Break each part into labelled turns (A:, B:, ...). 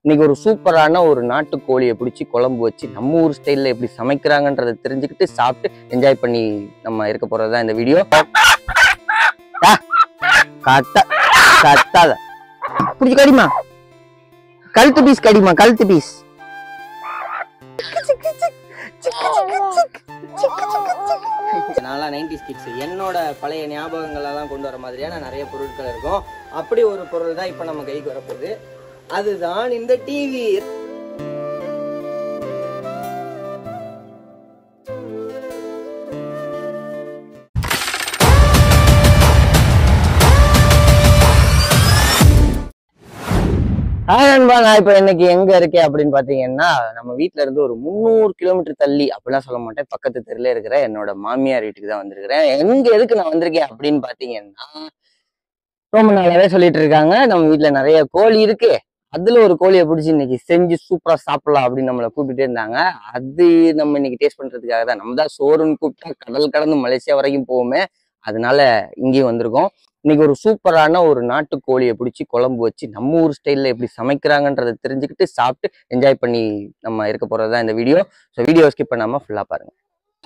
A: இன்னைக்கு ஒரு சூப்பரான ஒரு நாட்டு கோழியை பிடிச்சி குழம்பு வச்சு நம்ம ஊர் ஸ்டைல்ல எப்படி சமைக்கிறாங்கன்றதை தெரிஞ்சுக்கிட்டு சாப்பிட்டு என்ஜாய் பண்ணி நம்ம இருக்க போறதுதான் இந்த வீடியோ கத்த கத்தாத பிடிச்சி கடிமா கழுத்து பீஸ் கடிமா கழுத்து பீஸ் நான்லாம் நைன்டி கிட்ஸ் என்னோட பழைய ஞாபகங்கள் எல்லாம் கொண்டு வர மாதிரியான நிறைய பொருட்கள் இருக்கும் அப்படி ஒரு பொருள் தான் இப்போ நம்ம கைக்கு வரப்போகுது அதுதான் இந்த டிவி ஹாய் நண்பா நான் இப்போ இன்னைக்கு எங்க இருக்கேன் அப்படின்னு பாத்தீங்கன்னா நம்ம வீட்ல இருந்து ஒரு முந்நூறு கிலோமீட்டர் தள்ளி அப்படிலாம் சொல்ல மாட்டேன் பக்கத்து தெருல இருக்கிற என்னோட மாமியார் வீட்டுக்கு தான் வந்திருக்கிறேன் எங்க எதுக்கு நான் வந்திருக்கேன் அப்படின்னு பாத்தீங்கன்னா ரொம்ப நாளாவே சொல்லிட்டு இருக்காங்க நம்ம வீட்ல நிறைய கோழி இருக்கு அதுல ஒரு கோழியை பிடிச்சி இன்னைக்கு செஞ்சு சூப்பரா சாப்பிடலாம் அப்படின்னு நம்மளை கூப்பிட்டுட்டே இருந்தாங்க அது நம்ம இன்னைக்கு டேஸ்ட் பண்றதுக்காக தான் நம்ம தான் சோறுன்னு கூப்பிட்டா கடல் கடந்து மலேசியா வரைக்கும் போவோமே அதனால இங்கேயும் வந்திருக்கோம் இன்னைக்கு ஒரு சூப்பரான ஒரு நாட்டு கோழியை பிடிச்சி குழம்பு வச்சு நம்ம ஊர் ஸ்டைல்ல எப்படி சமைக்கிறாங்கன்றதை தெரிஞ்சுக்கிட்டு சாப்பிட்டு என்ஜாய் பண்ணி நம்ம இருக்க போறதுதான் இந்த வீடியோ ஸோ வீடியோ ஸ்கிப் பண்ணாம ஃபுல்லா பாருங்க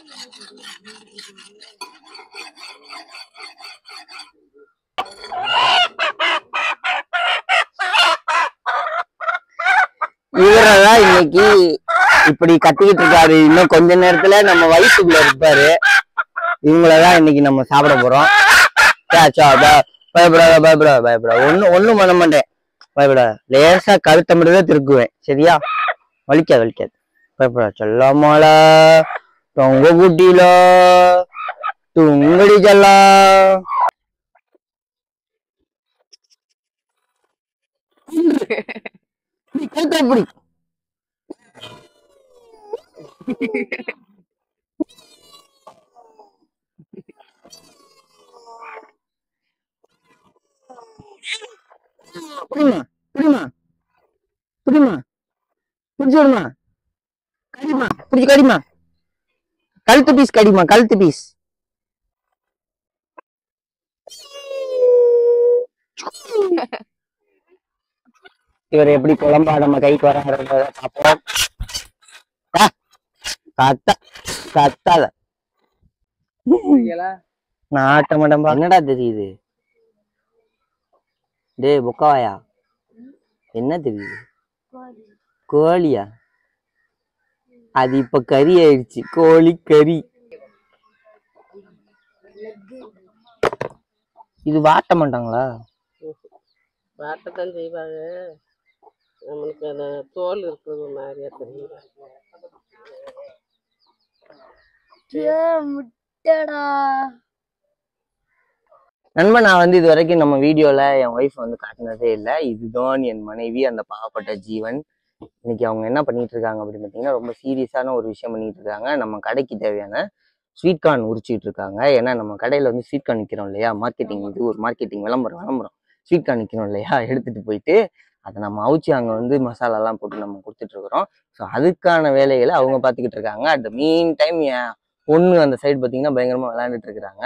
A: இவரதான் இன்னைக்கு இப்படி கத்திக்கிட்டு இருக்காரு இன்னும் கொஞ்ச நேரத்துல நம்ம வயிற்றுக்குள்ள இருப்பாரு இவங்களதான் இன்னைக்கு நம்ம சாப்பிட போறோம் சா, சா, ப- பயப்படாத பயப்படாத பயப்படாத ஒண்ணும் ஒண்ணும் பண்ண மாட்டேன் பயப்படாத லேசா கழுத்தை மட்டும் தான் திருக்குவேன் சரியா வலிக்காது வலிக்காது பயப்படாத சொல்லாமல தொங்க குட்டில துங்கடி செல்லா கழுத்தை எப்படி புரியுமா புரியுமா புரியுமா புரிஞ்சு விடுமா கடிமா புடிச்சு கடிமா கழுத்து பீஸ் கடிமா கழுத்து பீஸ் இவர் எப்படி குழம்பா நம்ம கைக்கு வராங்கிறத பார்ப்போம் ஆ, கத்த கத்தாத நான் ஆட்ட மாட்டேன்பா என்னடா தெரியுது டேய் பொக்காவாயா என்ன தெரியுது கோழியா அது இப்ப கறி ஆயிடுச்சு கோழி கறி இது வாட்ட மாட்டாங்களா
B: வாட்டத்தான் செய்வாங்க நம்மளுக்கு அந்த தோல் இருக்கிறது மாதிரியா தெரியும்
C: முட்டடா
A: நண்பன் நான் வந்து இது வரைக்கும் நம்ம வீடியோல என் ஒய்ஃப் வந்து காட்டினதே இல்லை இதுதான் என் மனைவி அந்த பாவப்பட்ட ஜீவன் இன்னைக்கு அவங்க என்ன பண்ணிட்டு இருக்காங்க அப்படின்னு பார்த்தீங்கன்னா ரொம்ப சீரியஸான ஒரு விஷயம் பண்ணிட்டு இருக்காங்க நம்ம கடைக்கு தேவையான ஸ்வீட் கார்ன் உரிச்சிட்டு இருக்காங்க ஏன்னா நம்ம கடையில வந்து ஸ்வீட் கார்ன் விற்கிறோம் இல்லையா மார்க்கெட்டிங் இது ஒரு மார்க்கெட்டிங் விளம்பரம் விளம்பரம் ஸ்வீட் கார்ன் விற்கிறோம் இல்லையா எடுத்துட்டு போயிட்டு அதை நம்ம அவிச்சு அங்கே வந்து மசாலாலாம் போட்டு நம்ம கொடுத்துட்டு இருக்கிறோம் ஸோ அதுக்கான வேலைகளை அவங்க பார்த்துக்கிட்டு இருக்காங்க அட் த மீன் டைம் என் பொண்ணு அந்த சைடு பார்த்தீங்கன்னா பயங்கரமா விளையாண்டுட்டு இருக்கிறாங்க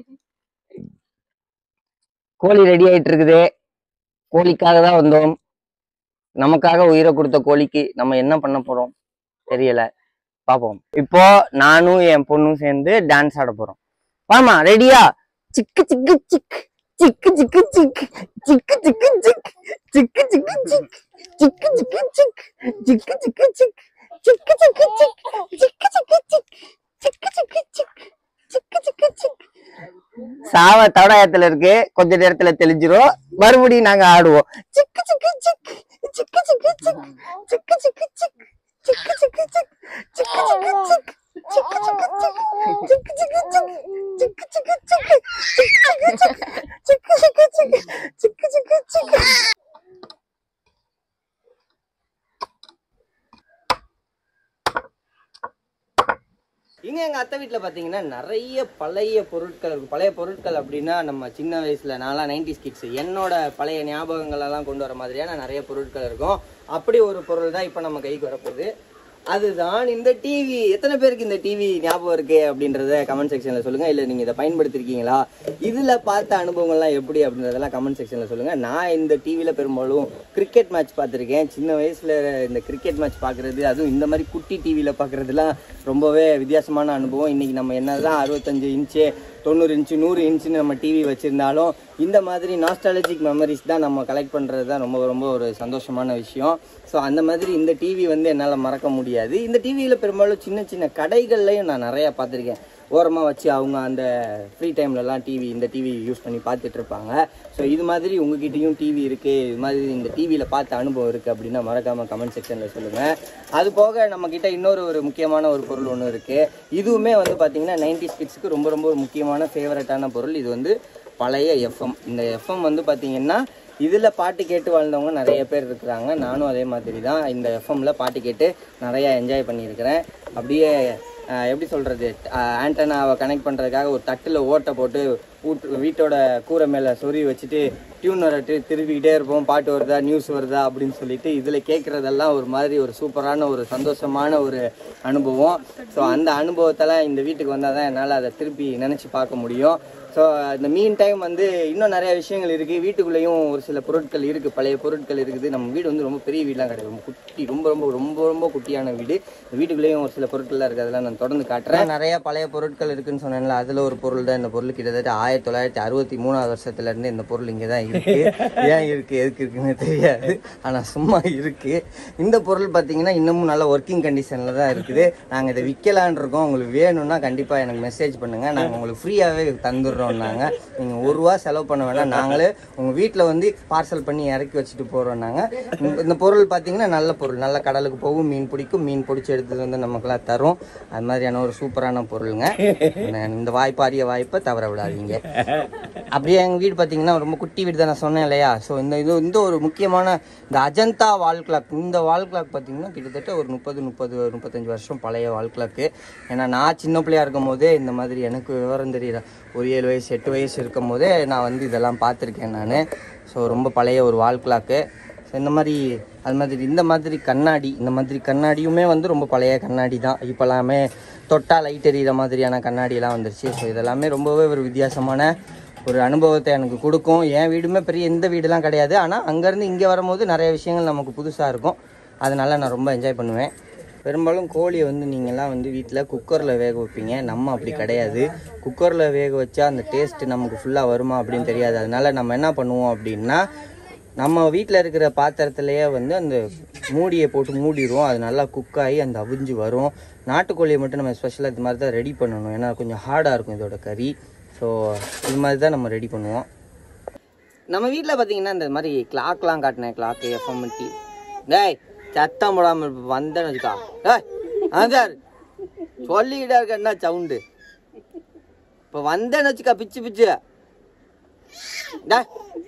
A: கோழி ரெடி ஆயிட்டு இருக்குது கோழிக்காக தான் வந்தோம் நமக்காக உயிரை கொடுத்த கோழிக்கு நம்ம என்ன பண்ண போறோம் தெரியல பாப்போம் இப்போ நானும் என் பொண்ணும் சேர்ந்து டான்ஸ் ஆட போறோம் வாமா ரெடியா சிக்கு சிக்கு சிக் சிக்கு சிக்கு சிக் சிக்கு சிக்கு சிக் சிக்கு சிக்கு சிக் சிக்கு சிக்கு சிக் சிக்கு சிக்கு சிக் சிக்கு சிக்கு சிக் சிக்கு சிக்கு சிக் சிக்கு சிக்கு சிக் சிக்கு சிக்கு சிக் சாவ தவடாயத்துல இருக்கு கொஞ்ச நேரத்துல தெளிஞ்சிரும் மறுபடியும் நாங்க ஆடுவோம் சிக்கு சிக்கு சிக் சிக்கு சிக்கு சிக் சிக்கு சிக்கு சிக் சிக்கு சிக்கு சிக் சிக்கு சிக்கு சிக் சிக்கு சிக்கு சிக் சிக்கு சிக்கு சிக் சிக்கு சிக்கு சிக் சிக்கு சிக்கு சிக் சிக்கு சிக்கு சிக் இங்க எங்க அத்தை வீட்டுல பாத்தீங்கன்னா நிறைய பழைய பொருட்கள் இருக்கும் பழைய பொருட்கள் அப்படின்னா நம்ம சின்ன வயசுல நான்லாம் நைன்டி கிட்ஸ் என்னோட பழைய ஞாபகங்கள் எல்லாம் கொண்டு வர மாதிரியான நிறைய பொருட்கள் இருக்கும் அப்படி ஒரு பொருள் தான் இப்ப நம்ம கைக்கு வரப்போகுது அதுதான் இந்த டிவி எத்தனை பேருக்கு இந்த டிவி ஞாபகம் இருக்கு அப்படின்றத கமெண்ட் செக்ஷன்ல சொல்லுங்க இல்ல நீங்க இதை பயன்படுத்திருக்கீங்களா இதுல பார்த்த அனுபவங்கள்லாம் எப்படி அப்படின்றதெல்லாம் கமெண்ட் செக்ஷன்ல சொல்லுங்க நான் இந்த டிவில பெரும்பாலும் கிரிக்கெட் மேட்ச் பார்த்துருக்கேன் சின்ன வயசுல இந்த கிரிக்கெட் மேட்ச் பார்க்கிறது அதுவும் இந்த மாதிரி குட்டி டிவியில பார்க்கறதுலாம் ரொம்பவே வித்தியாசமான அனுபவம் இன்னைக்கு நம்ம என்னதான் அறுபத்தஞ்சு இன்ச்சு தொண்ணூறு இன்ச்சு நூறு இன்ச்சுன்னு நம்ம டிவி வச்சிருந்தாலும் இந்த மாதிரி நாஸ்டாலஜிக் மெமரிஸ் தான் நம்ம கலெக்ட் பண்ணுறது தான் ரொம்ப ரொம்ப ஒரு சந்தோஷமான விஷயம் ஸோ அந்த மாதிரி இந்த டிவி வந்து என்னால் மறக்க முடியாது இந்த டிவியில் பெரும்பாலும் சின்ன சின்ன கடைகள்லையும் நான் நிறையா பார்த்துருக்கேன் ஓரமாக வச்சு அவங்க அந்த ஃப்ரீ டைம்லலாம் டிவி இந்த டிவி யூஸ் பண்ணி பார்த்துட்டு இருப்பாங்க ஸோ இது மாதிரி உங்ககிட்டயும் டிவி இருக்குது இது மாதிரி இந்த டிவியில் பார்த்த அனுபவம் இருக்குது அப்படின்னா மறக்காமல் கமெண்ட் செக்ஷனில் சொல்லுங்கள் அது போக நம்மக்கிட்ட இன்னொரு ஒரு முக்கியமான ஒரு பொருள் ஒன்று இருக்குது இதுவுமே வந்து பார்த்தீங்கன்னா நைன்டி கிட்ஸுக்கு ரொம்ப ரொம்ப ஒரு முக்கியமான ஃபேவரட்டான பொருள் இது வந்து பழைய எஃப்எம் இந்த எஃப்எம் வந்து பார்த்தீங்கன்னா இதில் பாட்டு கேட்டு வாழ்ந்தவங்க நிறைய பேர் இருக்கிறாங்க நானும் அதே மாதிரி தான் இந்த எஃப்எம்ல பாட்டு கேட்டு நிறையா என்ஜாய் பண்ணியிருக்கிறேன் அப்படியே ஆஹ், எப்படி சொல்கிறது ஆண்டனாவை கனெக்ட் பண்ணுறதுக்காக ஒரு தட்டில் ஓட்டை போட்டு வீட்டு வீட்டோட கூரை மேலே சொறி வச்சுட்டு டியூன் வரட்டு திருப்பிக்கிட்டே இருப்போம் பாட்டு வருதா நியூஸ் வருதா அப்படின்னு சொல்லிட்டு இதில் கேட்குறதெல்லாம் ஒரு மாதிரி ஒரு சூப்பரான ஒரு சந்தோஷமான ஒரு அனுபவம் ஸோ அந்த அனுபவத்தெல்லாம் இந்த வீட்டுக்கு வந்தால் தான் என்னால் அதை திருப்பி நினச்சி பார்க்க முடியும் ஸோ இந்த மீன் டைம் வந்து இன்னும் நிறைய விஷயங்கள் இருக்குது வீட்டுக்குள்ளேயும் ஒரு சில பொருட்கள் இருக்குது பழைய பொருட்கள் இருக்குது நம்ம வீடு வந்து ரொம்ப பெரிய வீடெலாம் கிடையாது ரொம்ப குட்டி ரொம்ப ரொம்ப ரொம்ப ரொம்ப குட்டியான வீடு இந்த வீட்டுக்குள்ளேயும் ஒரு சில பொருட்கள்லாம் இருக்குது அதெல்லாம் நான் தொடர்ந்து காட்டுறேன் நிறைய பழைய பொருட்கள் இருக்குன்னு சொன்னேன்ல அதில் ஒரு பொருள் தான் இந்த பொருள் கிட்டத்தட்ட ஆயிரத்தி தொள்ளாயிரத்தி அறுபத்தி மூணாவது வருஷத்துலேருந்து இந்த பொருள் இங்கே தான் இருக்குது ஏன் இருக்குது எதுக்கு இருக்குன்னு தெரியாது ஆனால் சும்மா இருக்குது இந்த பொருள் பார்த்தீங்கன்னா இன்னமும் நல்ல ஒர்க்கிங் கண்டிஷனில் தான் இருக்குது நாங்கள் இதை விற்கலான் இருக்கோம் உங்களுக்கு வேணும்னா கண்டிப்பாக எனக்கு மெசேஜ் பண்ணுங்கள் நாங்கள் உங்களுக்கு ஃப்ரீயாகவே தந்துடுறோம் நாங்கள் நீங்கள் ஒரு ரூபா செலவு பண்ண வேணாம் நாங்களே உங்கள் வீட்டில் வந்து பார்சல் பண்ணி இறக்கி வச்சுட்டு போகிறோம் நாங்கள் இந்த- இந்த பொருள் பார்த்தீங்கன்னா நல்ல பொருள் நல்ல கடலுக்கு போகும் மீன் பிடிக்கும் மீன் பிடிச்சி எடுத்தது வந்து நமக்குலாம் தரும் அது மாதிரியான ஒரு சூப்பரான பொருளுங்க இந்த- இந்த வாய்ப்பு அரிய வாய்ப்பை தவற விடாதீங்க அப்படியே எங்கள் வீடு பார்த்தீங்கன்னா ரொம்ப குட்டி வீடு தான் நான் சொன்னேன் இல்லையா ஸோ இந்த இது இந்த ஒரு முக்கியமான இந்த அஜந்தா வால் கிளாக் இந்த வால் கிளாக் பார்த்தீங்கன்னா கிட்டத்தட்ட ஒரு முப்பது முப்பது முப்பத்தஞ்சு வருஷம் பழைய வால் கிளாக்கு ஏன்னா நான் சின்ன பிள்ளையா இருக்கும் போதே இந்த மாதிரி எனக்கு விவரம் தெரியல ஒரு ஏழு வயசு எட்டு வயசு இருக்கும் போதே நான் வந்து இதெல்லாம் பார்த்துருக்கேன் நான் ஸோ ரொம்ப பழைய ஒரு வால் கிளாக்கு ஸோ இந்த மாதிரி அது மாதிரி இந்த மாதிரி கண்ணாடி இந்த மாதிரி கண்ணாடியுமே வந்து ரொம்ப பழைய கண்ணாடி தான் இப்போலாமே தொட்டா லைட் எரியிற மாதிரியான கண்ணாடியெல்லாம் வந்துருச்சு ஸோ இதெல்லாமே ரொம்பவே ஒரு வித்தியாசமான ஒரு அனுபவத்தை எனக்கு கொடுக்கும் என் வீடுமே பெரிய எந்த வீடுலாம் கிடையாது ஆனால் அங்கேருந்து இங்கே வரும்போது நிறைய விஷயங்கள் நமக்கு புதுசாக இருக்கும் அதனால நான் ரொம்ப என்ஜாய் பண்ணுவேன் பெரும்பாலும் கோழியை வந்து நீங்கள்லாம் வந்து வீட்டில் குக்கரில் வேக வைப்பீங்க நம்ம அப்படி கிடையாது குக்கரில் வேக வச்சா அந்த டேஸ்ட் நமக்கு ஃபுல்லாக வருமா அப்படின்னு தெரியாது அதனால நம்ம என்ன பண்ணுவோம் அப்படின்னா நம்ம வீட்டில் இருக்கிற பாத்திரத்திலேயே வந்து அந்த மூடியை போட்டு மூடிடுவோம் அது நல்லா குக் ஆகி அந்த அவிஞ்சு வரும் நாட்டுக்கோழியை மட்டும் நம்ம ஸ்பெஷலாக இது மாதிரி தான் ரெடி பண்ணணும் ஏன்னா கொஞ்சம் ஹார்டாக இருக்கும் இதோட கறி ஸோ இது மாதிரி தான் நம்ம ரெடி பண்ணுவோம் நம்ம வீட்டில் பார்த்தீங்கன்னா இந்த மாதிரி கிளாக்லாம் காட்டினேன் கிளாக்கு எஃப்எம் டி டேய் சத்தம் போடாமல் வந்தேன்னு வச்சுக்கா டேய் அதார் சொல்லிக்கிட்டே இருக்க என்ன சவுண்டு இப்போ வந்தேன்னு வச்சுக்கா பிச்சு பிச்சு டேய்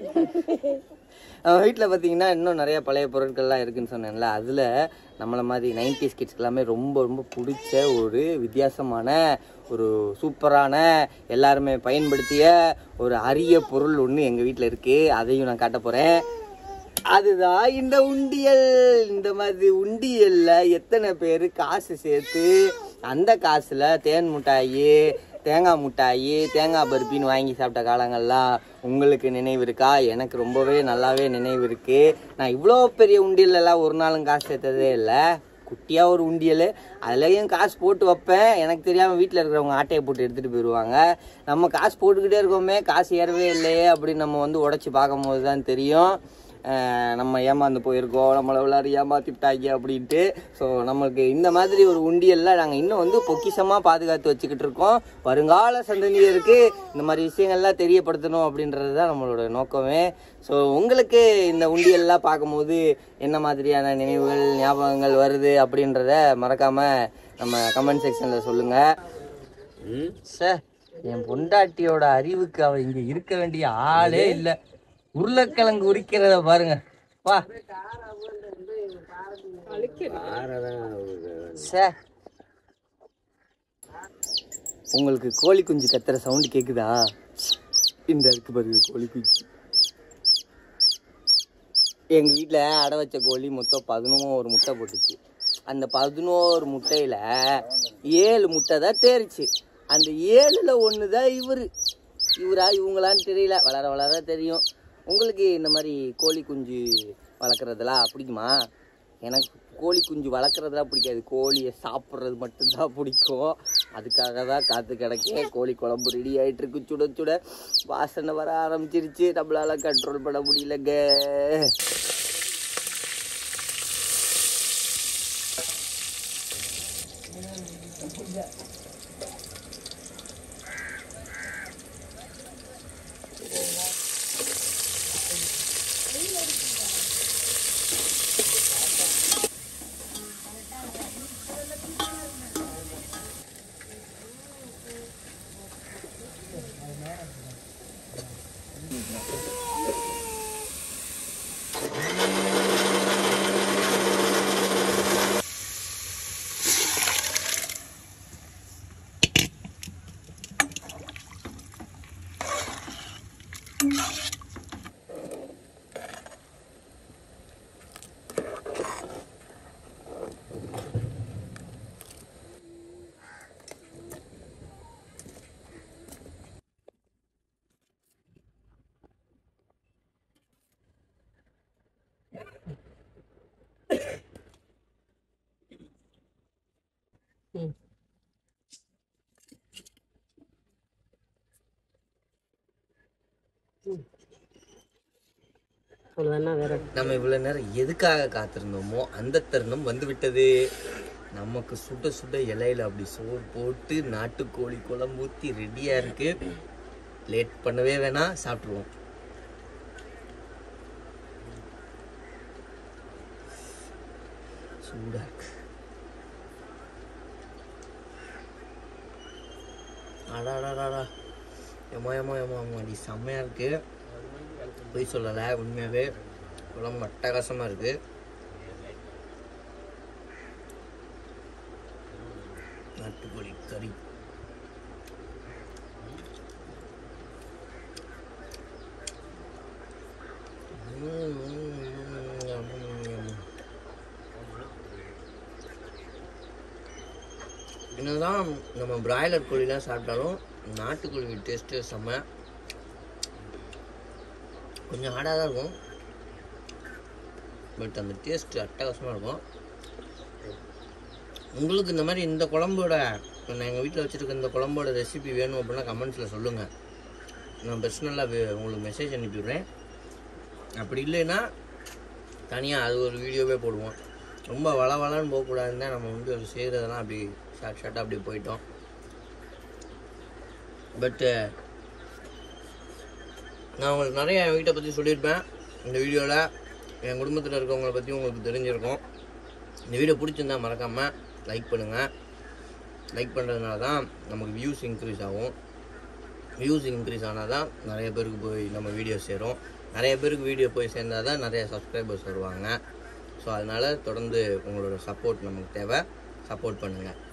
A: நம்ம வீட்டில் பார்த்தீங்கன்னா இன்னும் நிறைய பழைய பொருட்கள்லாம் இருக்குன்னு சொன்னேன்ல அதில் நம்மளை மாதிரி நைன்டிஸ் கிட்ஸ்க்கு எல்லாமே ரொம்ப ரொம்ப பிடிச்ச ஒரு வித்தியாசமான ஒரு சூப்பரான எல்லாருமே பயன்படுத்திய ஒரு அரிய பொருள் ஒன்று எங்கள் வீட்டில் இருக்குது அதையும் நான் காட்ட போகிறேன் அதுதான் இந்த உண்டியல் இந்த மாதிரி உண்டியல்ல எத்தனை பேர் காசு சேர்த்து அந்த காசுல தேன் மிட்டாயி தேங்காய் மிட்டாயி தேங்காய் பருப்பின்னு வாங்கி சாப்பிட்ட காலங்கள்லாம் உங்களுக்கு நினைவு இருக்கா எனக்கு ரொம்பவே நல்லாவே நினைவு இருக்கு நான் இவ்வளோ பெரிய உண்டியல்ல எல்லாம் ஒரு நாளும் காசு சேர்த்ததே இல்லை குட்டியா ஒரு உண்டியல் அதுலயும் காசு போட்டு வைப்பேன் எனக்கு தெரியாம வீட்டில் இருக்கிறவங்க ஆட்டையை போட்டு எடுத்துட்டு போயிடுவாங்க நம்ம காசு போட்டுக்கிட்டே இருக்கோமே காசு ஏறவே இல்லையே அப்படின்னு நம்ம வந்து உடச்சி பார்க்கும்போது தான் தெரியும் அஹ் நம்ம ஏமாந்து போயிருக்கோம் நம்மளை எல்லாரும் ஏமாத்திட்டாங்க அப்படின்ட்டு ஸோ நம்மளுக்கு இந்த மாதிரி ஒரு உண்டியல்ல நாங்கள் இன்னும் வந்து பொக்கிஷமாக பாதுகாத்து வச்சுக்கிட்டு இருக்கோம் வருங்கால சந்ததியருக்கு இந்த மாதிரி விஷயங்கள்லாம் தெரியப்படுத்தணும் அப்படின்றது தான் நம்மளோட நோக்கமே ஸோ உங்களுக்கு இந்த உண்டியல்லாம் பார்க்கும்போது என்ன மாதிரியான நினைவுகள் ஞாபகங்கள் வருது அப்படின்றத மறக்காம நம்ம கமெண்ட் செக்ஷனில் சொல்லுங்கள் சார் என் பொண்டாட்டியோட அறிவுக்கு அவ இங்க இருக்க வேண்டிய ஆளே இல்ல உருளைக்கிழங்கு உரிக்கிறத பாருங்க வா சார் உங்களுக்கு கோழி குஞ்சு கத்துற சவுண்ட் கேக்குதா இந்த இருக்கு பாருங்க கோழி குஞ்சு எங்க வீட்ல அடை வச்ச கோழி மொத்தம் பதினொன்று ஒரு முட்டை போட்டுச்சு அந்த பதினோரு முட்டையில ஏழு முட்டை தான் தேறிச்சு அந்த ஏழுல ஒன்று தான் இவர் இவரா இவங்களான்னு தெரியல வளர வளர தெரியும் உங்களுக்கு இந்த மாதிரி கோழி குஞ்சு வளர்க்குறதெல்லாம் பிடிக்குமா எனக்கு கோழி குஞ்சு வளர்க்குறதெல்லாம் பிடிக்காது கோழியை சாப்பிட்றது மட்டும்தான் பிடிக்கும் அதுக்காக தான் காத்து கிடக்கேன் கோழி குழம்பு ரெடி ஆயிட்டு இருக்கு சுட சுட வாசனை வர ஆரம்பிச்சிருச்சு நம்மளால கண்ட்ரோல் பண்ண முடியலங்க
B: அவ்வளோதானா வேற
A: நம்ம இவ்வளவு நேரம் எதுக்காக காத்திருந்தோமோ அந்த தருணம் வந்து விட்டது நமக்கு சுட சுட இலையில அப்படி சோறு போட்டு நாட்டுக்கோழி குழம்பு ஊற்றி ரெடியா இருக்கு லேட் பண்ணவே வேணாம் சாப்பிட்ருவோம் சூடா இருக்கு அடாடாடாடா ஏமா ஏமா ஏமா அடி செம்மையா இருக்கு பொய் சொல்லலை உண்மையாகவே குழம்பு அட்டகாசமாக இருக்குது நாட்டுக்கோழி கறி ம், ம், ம், ம். என்னதான் நம்ம பிராய்லர் கோழிலாம் சாப்பிட்டாலும் நாட்டுக்கோழி டேஸ்ட்டு செம்ம கொஞ்சம் ஹார்டாக தான் இருக்கும் பட் அந்த டேஸ்ட் அட்டகாசமாக இருக்கும் உங்களுக்கு இந்த மாதிரி இந்த குழம்போட நான் எங்கள் வீட்டில் வச்சுருக்க இந்த குழம்போட ரெசிபி வேணும் அப்படின்னா கமெண்ட்ஸில் சொல்லுங்கள் நான் பர்சனலாக உங்களுக்கு மெசேஜ் அனுப்பிவிடுறேன் அப்படி இல்லைன்னா தனியாக அது ஒரு வீடியோவே போடுவோம் ரொம்ப வள வளன்னு போகக்கூடாதுன்னு தான் நம்ம வந்து அது செய்கிறதெல்லாம் அப்படி ஷார்ட் ஷார்ட்டாக அப்படி போயிட்டோம் பட்டு நான் உங்களுக்கு நிறைய என் வீட்டை பற்றி சொல்லியிருப்பேன் இந்த வீடியோவில் என் குடும்பத்தில் இருக்கவங்கள பற்றி உங்களுக்கு தெரிஞ்சிருக்கும் இந்த வீடியோ பிடிச்சிருந்தா மறக்காமல் லைக் பண்ணுங்கள் லைக் பண்ணுறதுனால தான் நமக்கு வியூஸ் இன்க்ரீஸ் ஆகும் வியூஸ் இன்க்ரீஸ் ஆனால் தான் நிறைய பேருக்கு போய் நம்ம வீடியோ சேரும் நிறைய பேருக்கு வீடியோ போய் சேர்ந்தால் தான் நிறைய சப்ஸ்கிரைபர்ஸ் வருவாங்க ஸோ அதனால் தொடர்ந்து உங்களோட சப்போர்ட் நமக்கு தேவை சப்போர்ட் பண்ணுங்கள்